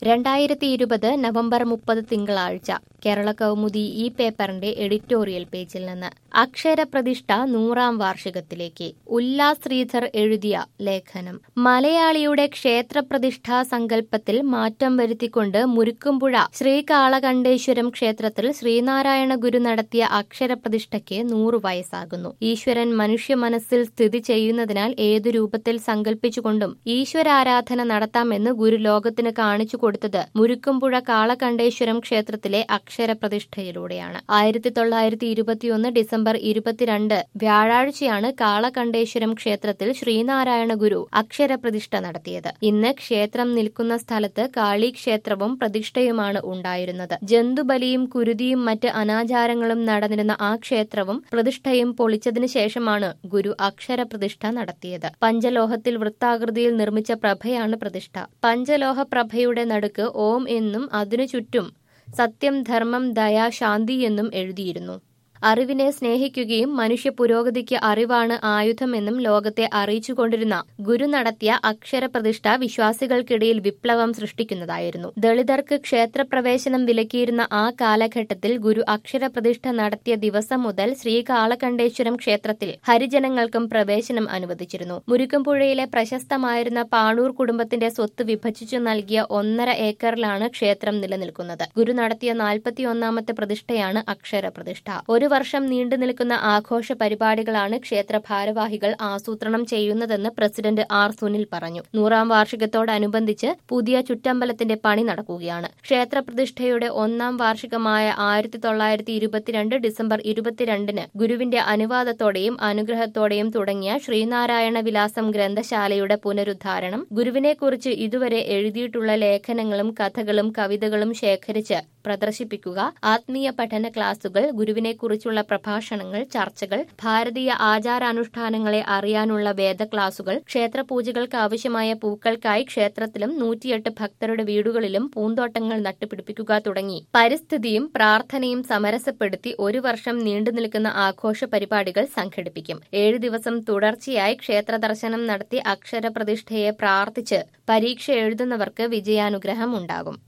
രണ്ടായിരത്തി ഇരുപത് നവംബർ മുപ്പത് തിങ്കളാഴ്ച കേരള കൗമുദി ഈ പേപ്പറിന്റെ എഡിറ്റോറിയൽ പേജിൽ നിന്ന് അക്ഷരപ്രതിഷ്ഠ നൂറാം വാർഷികത്തിലേക്ക് ഉല്ലാസ് ശ്രീധർ എഴുതിയ ലേഖനം മലയാളിയുടെ ക്ഷേത്രപ്രതിഷ്ഠാ സങ്കല്പത്തിൽ മാറ്റം വരുത്തിക്കൊണ്ട് മുരുക്കുംപുഴ ശ്രീകാളകണ്ഠേശ്വരം ക്ഷേത്രത്തിൽ ശ്രീനാരായണ ഗുരു നടത്തിയ അക്ഷരപ്രതിഷ്ഠയ്ക്ക് നൂറു വയസ്സാകുന്നു ഈശ്വരൻ മനുഷ്യ മനസ്സിൽ സ്ഥിതി ചെയ്യുന്നതിനാൽ ഏതു രൂപത്തിൽ സങ്കല്പിച്ചുകൊണ്ടും ഈശ്വരാരാധന നടത്താമെന്ന് ഗുരു ലോകത്തിന് കാണിച്ചു കൊടുത്തത് മുരുക്കുംപുഴ കാളകണ്ഠേശ്വരം ക്ഷേത്രത്തിലെ അക്ഷരപ്രതിഷ്ഠയിലൂടെയാണ് ആയിരത്തി തൊള്ളായിരത്തി ഇരുപത്തിയൊന്ന് ഡിസംബർ ഇരുപത്തിരണ്ട് വ്യാഴാഴ്ചയാണ് കാളകണ്ഠേശ്വരം ക്ഷേത്രത്തിൽ ശ്രീനാരായണ ഗുരു അക്ഷരപ്രതിഷ്ഠ നടത്തിയത് ഇന്ന് ക്ഷേത്രം നിൽക്കുന്ന സ്ഥലത്ത് കാളി ക്ഷേത്രവും പ്രതിഷ്ഠയുമാണ് ഉണ്ടായിരുന്നത് ജന്തുബലിയും കുരുതിയും മറ്റ് അനാചാരങ്ങളും നടന്നിരുന്ന ആ ക്ഷേത്രവും പ്രതിഷ്ഠയും പൊളിച്ചതിനു ശേഷമാണ് ഗുരു അക്ഷരപ്രതിഷ്ഠ നടത്തിയത് പഞ്ചലോഹത്തിൽ വൃത്താകൃതിയിൽ നിർമ്മിച്ച പ്രഭയാണ് പ്രതിഷ്ഠ പഞ്ചലോഹ പ്രഭയുടെ നടുക്ക് ഓം എന്നും അതിനു ചുറ്റും സത്യം ധർമ്മം ദയ ശാന്തി എന്നും എഴുതിയിരുന്നു അറിവിനെ സ്നേഹിക്കുകയും മനുഷ്യ പുരോഗതിക്ക് അറിവാണ് ആയുധമെന്നും ലോകത്തെ അറിയിച്ചുകൊണ്ടിരുന്ന ഗുരു നടത്തിയ അക്ഷരപ്രതിഷ്ഠ വിശ്വാസികൾക്കിടയിൽ വിപ്ലവം സൃഷ്ടിക്കുന്നതായിരുന്നു ദളിതർക്ക് ക്ഷേത്രപ്രവേശനം വിലക്കിയിരുന്ന ആ കാലഘട്ടത്തിൽ ഗുരു അക്ഷരപ്രതിഷ്ഠ നടത്തിയ ദിവസം മുതൽ ശ്രീകാളകണ്ഠേശ്വരം ക്ഷേത്രത്തിൽ ഹരിജനങ്ങൾക്കും പ്രവേശനം അനുവദിച്ചിരുന്നു മുരുക്കമ്പുഴയിലെ പ്രശസ്തമായിരുന്ന പാണൂർ കുടുംബത്തിന്റെ സ്വത്ത് വിഭജിച്ചു നൽകിയ ഒന്നര ഏക്കറിലാണ് ക്ഷേത്രം നിലനിൽക്കുന്നത് ഗുരു നടത്തിയ നാൽപ്പത്തിയൊന്നാമത്തെ പ്രതിഷ്ഠയാണ് അക്ഷരപ്രതിഷ്ഠ ഒരു വർഷം നീണ്ടു നിൽക്കുന്ന ആഘോഷ പരിപാടികളാണ് ക്ഷേത്ര ഭാരവാഹികൾ ആസൂത്രണം ചെയ്യുന്നതെന്ന് പ്രസിഡന്റ് ആർ സുനിൽ പറഞ്ഞു നൂറാം വാർഷികത്തോടനുബന്ധിച്ച് പുതിയ ചുറ്റമ്പലത്തിന്റെ പണി നടക്കുകയാണ് ക്ഷേത്രപ്രതിഷ്ഠയുടെ ഒന്നാം വാർഷികമായ ആയിരത്തി തൊള്ളായിരത്തി ഇരുപത്തിരണ്ട് ഡിസംബർ ഇരുപത്തിരണ്ടിന് ഗുരുവിന്റെ അനുവാദത്തോടെയും അനുഗ്രഹത്തോടെയും തുടങ്ങിയ ശ്രീനാരായണ വിലാസം ഗ്രന്ഥശാലയുടെ പുനരുദ്ധാരണം ഗുരുവിനെക്കുറിച്ച് ഇതുവരെ എഴുതിയിട്ടുള്ള ലേഖനങ്ങളും കഥകളും കവിതകളും ശേഖരിച്ച് പ്രദർശിപ്പിക്കുക ആത്മീയ പഠന ക്ലാസുകൾ ഗുരുവിനെക്കുറിച്ചുള്ള പ്രഭാഷണങ്ങൾ ചർച്ചകൾ ഭാരതീയ ആചാരാനുഷ്ഠാനങ്ങളെ അറിയാനുള്ള വേദ ക്ലാസുകൾ ക്ഷേത്രപൂജകൾക്ക് ആവശ്യമായ പൂക്കൾക്കായി ക്ഷേത്രത്തിലും നൂറ്റിയെട്ട് ഭക്തരുടെ വീടുകളിലും പൂന്തോട്ടങ്ങൾ നട്ടുപിടിപ്പിക്കുക തുടങ്ങി പരിസ്ഥിതിയും പ്രാർത്ഥനയും സമരസപ്പെടുത്തി ഒരു വർഷം നീണ്ടു നിൽക്കുന്ന ആഘോഷ പരിപാടികൾ സംഘടിപ്പിക്കും ഏഴു ദിവസം തുടർച്ചയായി ക്ഷേത്ര ദർശനം നടത്തി അക്ഷരപ്രതിഷ്ഠയെ പ്രാർത്ഥിച്ച് പരീക്ഷ എഴുതുന്നവർക്ക് വിജയാനുഗ്രഹം ഉണ്ടാകും